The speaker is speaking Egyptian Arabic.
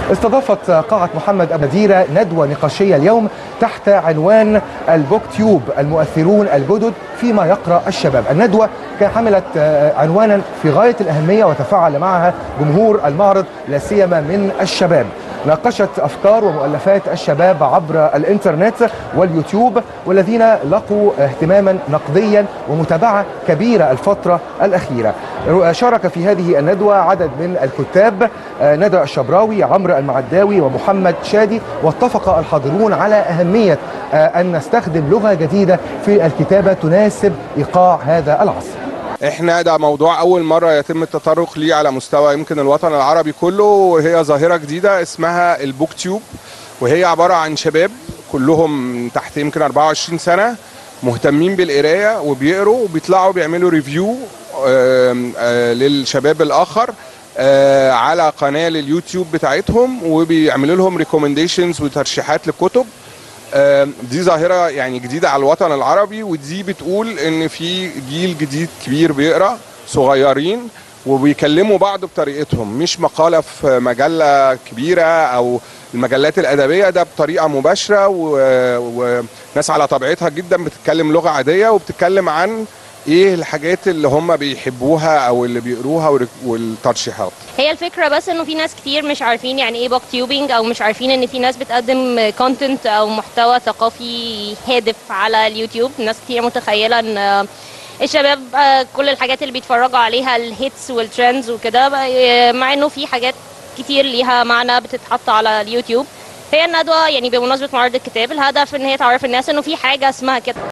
استضافت قاعة محمد أبو ديرة ندوة نقاشية اليوم تحت عنوان البوك تيوب المؤثرون الجدد فيما يقرأ الشباب الندوة كان حملت عنوانا في غاية الأهمية وتفاعل معها جمهور المعرض لا سيما من الشباب ناقشت أفكار ومؤلفات الشباب عبر الإنترنت واليوتيوب والذين لقوا اهتماما نقديا ومتابعة كبيرة الفترة الأخيرة شارك في هذه الندوة عدد من الكتاب ندى الشبراوي عمرو المعداوي ومحمد شادي واتفق الحاضرون على أهمية أن نستخدم لغة جديدة في الكتابة تناسب إيقاع هذا العصر احنا ده موضوع اول مره يتم التطرق ليه على مستوى يمكن الوطن العربي كله وهي ظاهره جديده اسمها البوك تيوب وهي عباره عن شباب كلهم تحت يمكن 24 سنه مهتمين بالقرايه وبيقروا وبيطلعوا بيعملوا ريفيو للشباب الاخر على قناه لليوتيوب بتاعتهم وبيعملوا لهم ريكومنديشنز وترشيحات لكتب دي ظاهره يعني جديده على الوطن العربي ودي بتقول ان في جيل جديد كبير بيقرا صغيرين وبيكلموا بعض بطريقتهم مش مقاله في مجله كبيره او المجلات الادبيه ده بطريقه مباشره وناس على طبيعتها جدا بتتكلم لغه عاديه وبتتكلم عن ايه الحاجات اللي هم بيحبوها او اللي بيقروها والترشيحات هي الفكره بس انه في ناس كتير مش عارفين يعني ايه بوك تيوبينج او مش عارفين ان في ناس بتقدم كونتنت او محتوى ثقافي هادف على اليوتيوب ناس كتير متخيله ان الشباب كل الحاجات اللي بيتفرجوا عليها الهيتس والترندز وكده مع انه في حاجات كتير ليها معنى بتتحط على اليوتيوب هي الندوه يعني بمناسبه معرض الكتاب الهدف ان هي تعرف الناس انه في حاجه اسمها كده